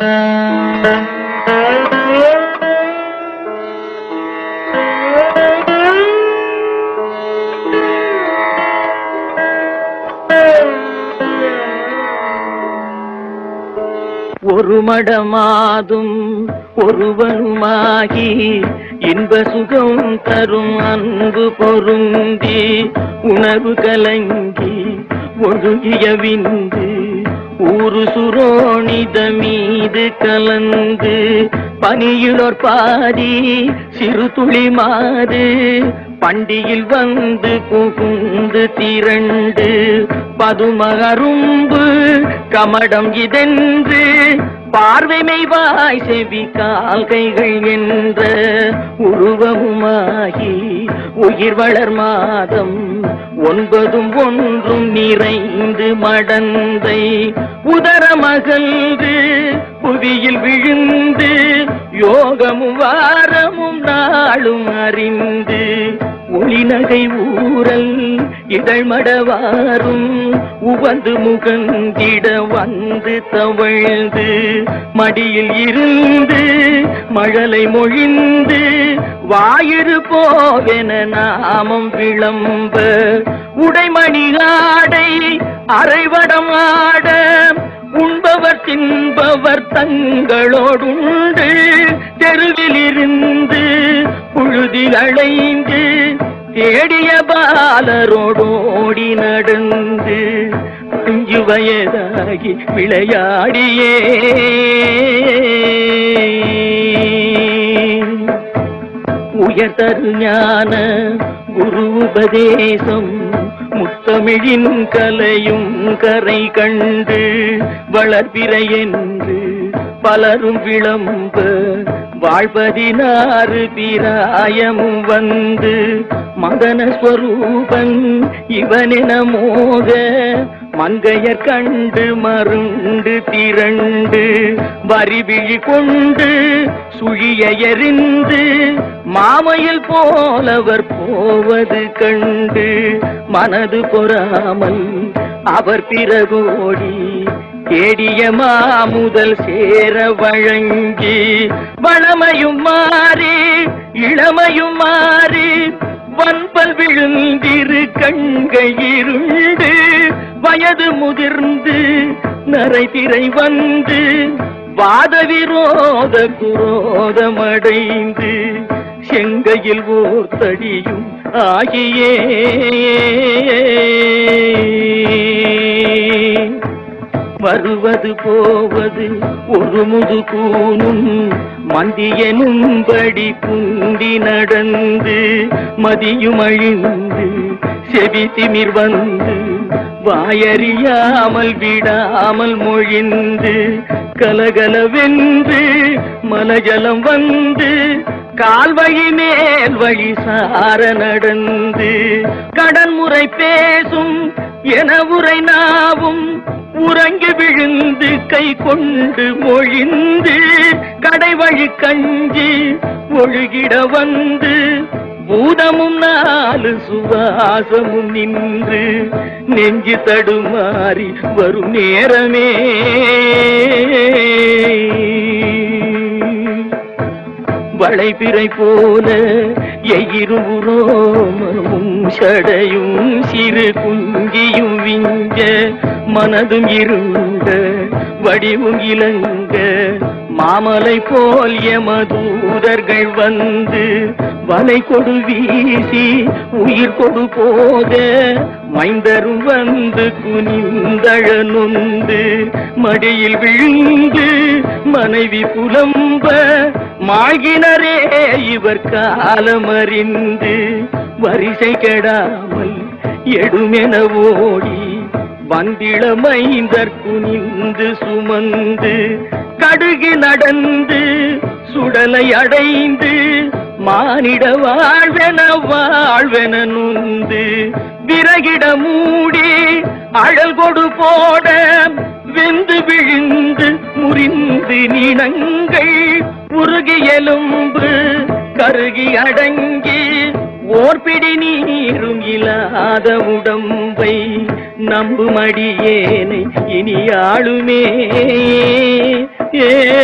ஒரு மடமாதும் ஒருவனுமாகி இன்ப சுகம் தரும் அன்பு பொருந்தி உணர்வு கலங்கி ஒழுகிய விந்து ஊரு சுரோணித மீது கலந்து பனியிலோர் பாதி சிறு துளி மாறு பண்டியில் வந்து புகுந்து திரண்டு பதும அரும்பு கமடம் இதென்று பார்வை மெய்வாய் செவி கால் கைகள் என்ற உருவமுமாகி உயிர் வளர் மாதம் ஒன்பதும் ஒன்றும் நிறைந்து மடந்தை உதரமகன்று புவியில் விழுந்து யோகமும் வாரமும் நாளும் அறிந்து ஒளிநகை ஊரல் இதழ்மடவாரும் உவந்து முகந்திட வந்து தவழ்ந்து மடியில் இருந்து மழலை மொழிந்து வாயிறு போவென நாமம் விளம்ப உடைமணி ஆடை அரைவடம் ஆட உண்பவர் தின்பவர் தங்களோடுண்டு தெருவில் இருந்து புழுதில் அலைந்து தேடிய பாலரோடோடி நடந்து அஞ்சு வயதாகி விளையாடியே உயர்தரு ஞான குரு உபதேசம் முத்தமிழின் கலையும் கரை கண்டு வளர்பிறை என்று பலரும் விளம்ப வாழ்வதினாறு பிராயமும் வந்து மதன ஸ்வரூபன் இவனென மோக மங்கையர் கண்டு மருண்டு திரண்டு வரிவிழி கொண்டு சுழிய எறிந்து மாமையில் போலவர் போவது கண்டு மனது பொறாமல் அவர் பிறகோடி தேடிய மாமுதல் சேர வழங்கி வளமையும் மாறி இளமையும் மாறி வன்பல் விழுந்திரு கண்கள் இருண்டு வயது முதிர்ந்து நரை திரை வந்து வாத விரோத குரோதமடைந்து செங்கையில் ஓர் தடியும் ஆகியே வருவது போவது ஒரு முது கூனும் மந்தியனும்படி குண்டி நடந்து மதியும் அழிந்து செவி திமிர் வந்து வாயறியாமல் விடாமல் மொழிந்து கலகலவென்று மலஜலம் வந்து கால் வழி மேல் வழி சார நடந்து கடன் முறை பேசும் என உரை நாவும் உறங்கி விழுந்து கை கொண்டு மொழிந்து கடை வழி கஞ்சி ஒழுகிட வந்து பூதமும் நாலு சுவாசமும் நின்று நெஞ்சு தடுமாறி வரும் நேரமே வளைபிறை போல எயிருவுரோமமும் சடையும் சிறு குஞ்சியும் விஞ்ச மனதும் இருண்ட வடிவும் இலங்க மாமலை போல் எமதூதர்கள் வந்து வலை கொடு வீசி உயிர் கொடு போக மைந்தரும் வந்து குனிந்தழ நொந்து மடியில் விழுந்து மனைவி புலம்ப மாழ்கினரே இவர் காலமறிந்து வரிசை கெடாமல் எடுமென ஓடி வந்திள மைந்தர் குனிந்து சுமந்து கடுகு நடந்து சுடலை அடைந்து மானிட வாழ்வென வாழ்வென நுந்து விறகிட மூடி அழல் கொடு போட வெந்து விழுந்து முறிந்து நினங்கள் உருகி எலும்பு கருகி அடங்கி ஓர்பிடி நீரும் இல்லாத உடம்பை நம்புமடியேனை இனி ஆளுமே அங்கே